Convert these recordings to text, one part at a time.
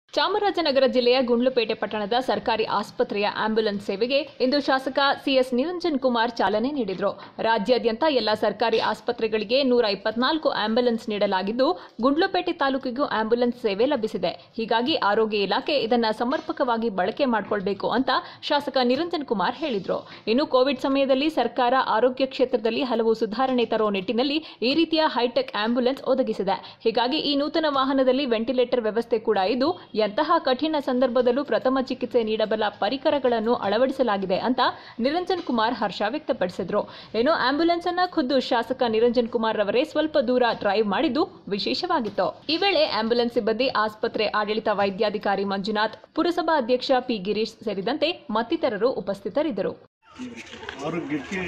ಚಾಮರಾಜನಗರ ಜಿಲ್ಲೆಯ ಗುಂಡ್ಲುಪೇಟೆ ಪಟ್ಟಣದ ಸರ್ಕಾರಿ ಆಸ್ಪತ್ರೆಯ ಆಂಬ್ಯುಲೆನ್ಸ್ ಸೇವೆಗೆ ಇಂದು ಶಾಸಕ ಸಿಎಸ್ ನಿರಂಜನ್ ಕುಮಾರ್ ಚಾಲನೆ ನೀಡಿದರು ರಾಜ್ಯಾದ್ಯಂತ ಎಲ್ಲ ಸರ್ಕಾರಿ ಆಸ್ಪತ್ರೆಗಳಿಗೆ ನೂರ ಇಪ್ಪತ್ನಾಲ್ಕು ಆಂಬ್ಯುಲೆನ್ಸ್ ನೀಡಲಾಗಿದ್ದು ಗುಂಡ್ಲುಪೇಟೆ ತಾಲೂಕಿಗೂ ಆಂಬ್ಯುಲೆನ್ಸ್ ಸೇವೆ ಲಭಿಸಿದೆ ಹೀಗಾಗಿ ಆರೋಗ್ಯ ಇಲಾಖೆ ಇದನ್ನ ಸಮರ್ಪಕವಾಗಿ ಬಳಕೆ ಮಾಡಿಕೊಳ್ಬೇಕು ಅಂತ ಶಾಸಕ ನಿರಂಜನ್ ಕುಮಾರ್ ಹೇಳಿದರು ಇನ್ನು ಕೋವಿಡ್ ಸಮಯದಲ್ಲಿ ಸರ್ಕಾರ ಆರೋಗ್ಯ ಕ್ಷೇತ್ರದಲ್ಲಿ ಹಲವು ಸುಧಾರಣೆ ತರೋ ನಿಟ್ಟಿನಲ್ಲಿ ಈ ರೀತಿಯ ಹೈಟೆಕ್ ಆಂಬ್ಯುಲೆನ್ಸ್ ಒದಗಿಸಿದೆ ಹೀಗಾಗಿ ಈ ನೂತನ ವಾಹನದಲ್ಲಿ ವೆಂಟಿಲೇಟರ್ ವ್ಯವಸ್ಥೆ ಕೂಡ ಇದ್ದು ಎಂತಹ ಕಠಿಣ ಸಂದರ್ಭದಲ್ಲೂ ಪ್ರಥಮ ಚಿಕಿತ್ಸೆ ನೀಡಬಲ್ಲ ಪರಿಕರಗಳನ್ನು ಅಳವಡಿಸಲಾಗಿದೆ ಅಂತ ನಿರಂಜನ್ ಕುಮಾರ್ ಹರ್ಷ ವ್ಯಕ್ತಪಡಿಸಿದ್ರು ಇನ್ನು ಆಂಬ್ಯುಲೆನ್ಸ್ ಅನ್ನ ಖುದ್ದು ಶಾಸಕ ನಿರಂಜನ್ ಕುಮಾರ್ ರವರೇ ಸ್ವಲ್ಪ ದೂರ ಡ್ರೈವ್ ಮಾಡಿದ್ದು ವಿಶೇಷವಾಗಿತ್ತು ಈ ವೇಳೆ ಆಂಬ್ಯುಲೆನ್ಸ್ ಸಿಬ್ಬಂದಿ ಆಸ್ಪತ್ರೆ ಆಡಳಿತ ವೈದ್ಯಾಧಿಕಾರಿ ಮಂಜುನಾಥ್ ಪುರಸಭಾ ಅಧ್ಯಕ್ಷ ಪಿ ಗಿರೀಶ್ ಸೇರಿದಂತೆ ಮತ್ತಿತರರು ಉಪಸ್ಥಿತರಿದ್ದರು ಆರೋಗ್ಯಕ್ಕೆ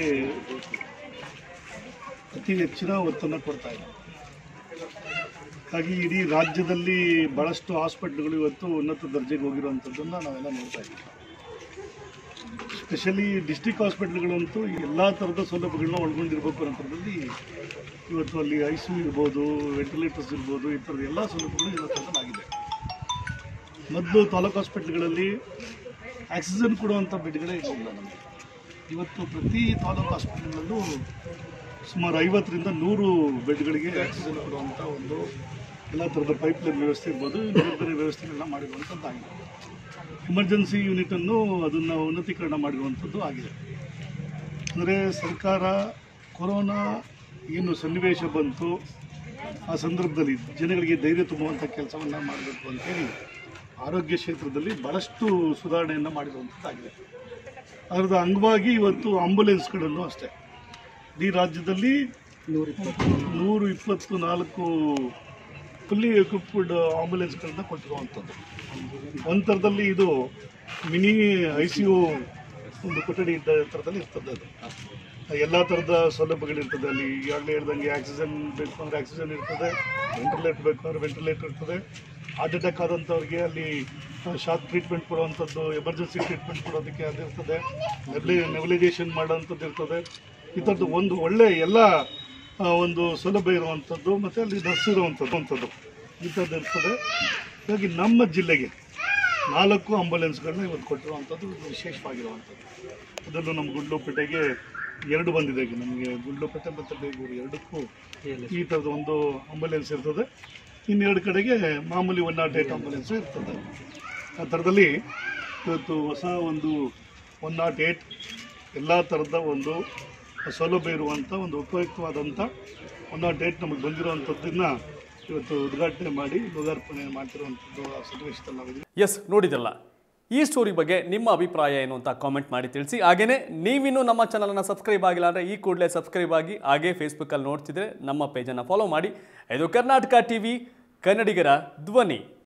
ಅತಿ ಹೆಚ್ಚಿನ ಒತ್ತನ್ನು ಕೊಡ್ತಾ ಇದೆ ಹಾಗಾಗಿ ಇಡೀ ರಾಜ್ಯದಲ್ಲಿ ಭಾಳಷ್ಟು ಹಾಸ್ಪಿಟ್ಲ್ಗಳು ಇವತ್ತು ಉನ್ನತ ದರ್ಜೆಗೆ ಹೋಗಿರುವಂಥದ್ದನ್ನು ನಾವೆಲ್ಲ ನೋಡ್ತಾ ಇದ್ದೀವಿ ಸ್ಪೆಷಲಿ ಡಿಸ್ಟಿಕ್ ಹಾಸ್ಪಿಟ್ಲ್ಗಳಂತೂ ಎಲ್ಲ ಥರದ ಸೌಲಭ್ಯಗಳನ್ನ ಒಳಗೊಂಡಿರ್ಬೇಕು ಅನ್ನೋದ್ರಲ್ಲಿ ಇವತ್ತು ಅಲ್ಲಿ ಐ ಸಿ ಯು ಇರ್ಬೋದು ವೆಂಟಿಲೇಟರ್ಸ್ ಇರ್ಬೋದು ಈ ಥರದ ಎಲ್ಲ ಸೌಲಭ್ಯಗಳು ಇವತ್ತು ಆಗಿದೆ ಮೊದಲು ತಾಲೂಕು ಹಾಸ್ಪಿಟ್ಲ್ಗಳಲ್ಲಿ ಆಕ್ಸಿಜನ್ ಕೊಡುವಂಥ ಬೆಡ್ಗಳೇ ಇರಲಿಲ್ಲ ನಮಗೆ ಇವತ್ತು ಪ್ರತಿ ತಾಲೂಕು ಹಾಸ್ಪಿಟಲ್ನಲ್ಲೂ ಸುಮಾರು ಐವತ್ತರಿಂದ ನೂರು ಬೆಡ್ಗಳಿಗೆ ಆಕ್ಸಿಜನ್ ಕೊಡುವಂಥ ಒಂದು ಎಲ್ಲ ಥರದ ಪೈಪ್ಲೈನ್ ವ್ಯವಸ್ಥೆ ಇರ್ಬೋದು ಬೇರೆ ಬೇರೆ ವ್ಯವಸ್ಥೆಗಳನ್ನ ಮಾಡಿರುವಂಥದ್ದಾಗಿದೆ ಎಮರ್ಜೆನ್ಸಿ ಯೂನಿಟನ್ನು ಅದನ್ನು ಉನ್ನತೀಕರಣ ಮಾಡಿರುವಂಥದ್ದು ಆಗಿದೆ ಅಂದರೆ ಸರ್ಕಾರ ಕೊರೋನಾ ಏನು ಸನ್ನಿವೇಶ ಬಂತು ಆ ಸಂದರ್ಭದಲ್ಲಿ ಜನಗಳಿಗೆ ಧೈರ್ಯ ತುಂಬುವಂಥ ಕೆಲಸವನ್ನು ಮಾಡಬೇಕು ಅಂತೇಳಿ ಆರೋಗ್ಯ ಕ್ಷೇತ್ರದಲ್ಲಿ ಭಾಳಷ್ಟು ಸುಧಾರಣೆಯನ್ನು ಮಾಡಿರುವಂಥದ್ದಾಗಿದೆ ಅದರದ ಅಂಗವಾಗಿ ಇವತ್ತು ಆಂಬುಲೆನ್ಸ್ಗಳನ್ನು ಅಷ್ಟೇ ಇಡೀ ರಾಜ್ಯದಲ್ಲಿ ನೂರು ಇಪ್ಪತ್ತು ನಾಲ್ಕು ಫುಲ್ಲಿ ಎಕ್ವಿಪ್ಡ್ ಆಂಬುಲೆನ್ಸ್ಗಳನ್ನ ಕೊಟ್ಟಿರುವಂಥದ್ದು ಒಂದು ಥರದಲ್ಲಿ ಇದು ಮಿನಿ ಐ ಸಿ ಯು ಒಂದು ಕೊಠಡಿ ಇದ್ದ ಥರದಲ್ಲಿ ಇರ್ತದೆ ಅದು ಎಲ್ಲ ಥರದ ಸೌಲಭ್ಯಗಳಿರ್ತದೆ ಅಲ್ಲಿ ಈಗಾಗಲೇ ಹೇಳ್ದಂಗೆ ಆಕ್ಸಿಜನ್ ಬೇಕು ಅಂದರೆ ಆಕ್ಸಿಜನ್ ಇರ್ತದೆ ವೆಂಟಿಲೇಟರ್ ಬೇಕು ಅಂದರೆ ವೆಂಟಿಲೇಟರ್ ಇರ್ತದೆ ಹಾರ್ಟ್ ಅಟ್ಯಾಕ್ ಆದಂಥವ್ರಿಗೆ ಅಲ್ಲಿ ಶಾಕ್ ಟ್ರೀಟ್ಮೆಂಟ್ ಕೊಡುವಂಥದ್ದು ಎಮರ್ಜೆನ್ಸಿ ಟ್ರೀಟ್ಮೆಂಟ್ ಕೊಡೋದಕ್ಕೆ ಅದಿರ್ತದೆ ನೆಬ್ಲಿ ನೆಬಿಲೈಜೇಷನ್ ಮಾಡೋವಂಥದ್ದು ಇರ್ತದೆ ಈ ಥರದ್ದು ಒಂದು ಒಳ್ಳೆ ಎಲ್ಲ ಆ, ಒಂದು ಸೌಲಭ್ಯ ಇರುವಂಥದ್ದು ಮತ್ತು ಅಲ್ಲಿ ನರ್ಸ್ ಇರುವಂಥದ್ದು ಅಂಥದ್ದು ಈ ಥರದ್ದು ಇರ್ತದೆ ಹಾಗಾಗಿ ನಮ್ಮ ಜಿಲ್ಲೆಗೆ ನಾಲ್ಕು ಆಂಬುಲೆನ್ಸ್ಗಳನ್ನ ಇವತ್ತು ಕೊಟ್ಟಿರುವಂಥದ್ದು ಇದು ವಿಶೇಷವಾಗಿರುವಂಥದ್ದು ಅದರಲ್ಲೂ ನಮ್ಮ ಗುಂಡ್ಲುಪೇಟೆಗೆ ಎರಡು ಬಂದಿದೆ ಈಗ ನಮಗೆ ಗುಂಡ್ಲುಪೇಟೆ ಮತ್ತು ಬೇಗೂರು ಎರಡಕ್ಕೂ ಈ ಥರದ ಒಂದು ಆಂಬುಲೆನ್ಸ್ ಇರ್ತದೆ ಇನ್ನೆರಡು ಕಡೆಗೆ ಮಾಮೂಲಿ ಒನ್ ನಾಟ್ ಏಟ್ ಆಂಬುಲೆನ್ಸ್ ಇರ್ತದೆ ಆ ಥರದಲ್ಲಿ ಇವತ್ತು ಹೊಸ ಒಂದು ಒನ್ ನಾಟ್ ಏಟ್ ಎಲ್ಲ ಥರದ ಒಂದು ಸೌಲಭ್ಯ ಇರುವಂಥ ಒಂದು ಉಪಯುಕ್ತವಾದಂಥ ಒನ್ ನಾಟ್ ಏಟ್ ನಮಗೆ ಬಂದಿರುವಂಥದ್ದನ್ನು ಇವತ್ತು ಉದ್ಘಾಟನೆ ಮಾಡಿ ಲೋಕಾರ್ಪಣೆ ಮಾಡ್ತಿರುವಂಥದ್ದು ಆ ಸನ್ನಿವೇಶದಲ್ಲಿ ನಾವಿದ್ದೀವಿ ಎಸ್ ನೋಡಿದ್ರಲ್ಲ ಈ ಸ್ಟೋರಿ ಬಗ್ಗೆ ನಿಮ್ಮ ಅಭಿಪ್ರಾಯ ಏನು ಅಂತ ಕಾಮೆಂಟ್ ಮಾಡಿ ತಿಳಿಸಿ ಹಾಗೆಯೇ ನೀವಿನ್ನೂ ನಮ್ಮ ಚಾನಲನ್ನು ಸಬ್ಸ್ಕ್ರೈಬ್ ಆಗಿಲ್ಲ ಅಂದರೆ ಈ ಕೂಡಲೇ ಸಬ್ಸ್ಕ್ರೈಬ್ ಆಗಿ ಹಾಗೇ ಫೇಸ್ಬುಕ್ಕಲ್ಲಿ ನೋಡ್ತಿದ್ರೆ ನಮ್ಮ ಪೇಜನ್ನು ಫಾಲೋ ಮಾಡಿ ಇದು ಕರ್ನಾಟಕ ಟಿ ವಿ ಕನ್ನಡಿಗರ ಧ್ವನಿ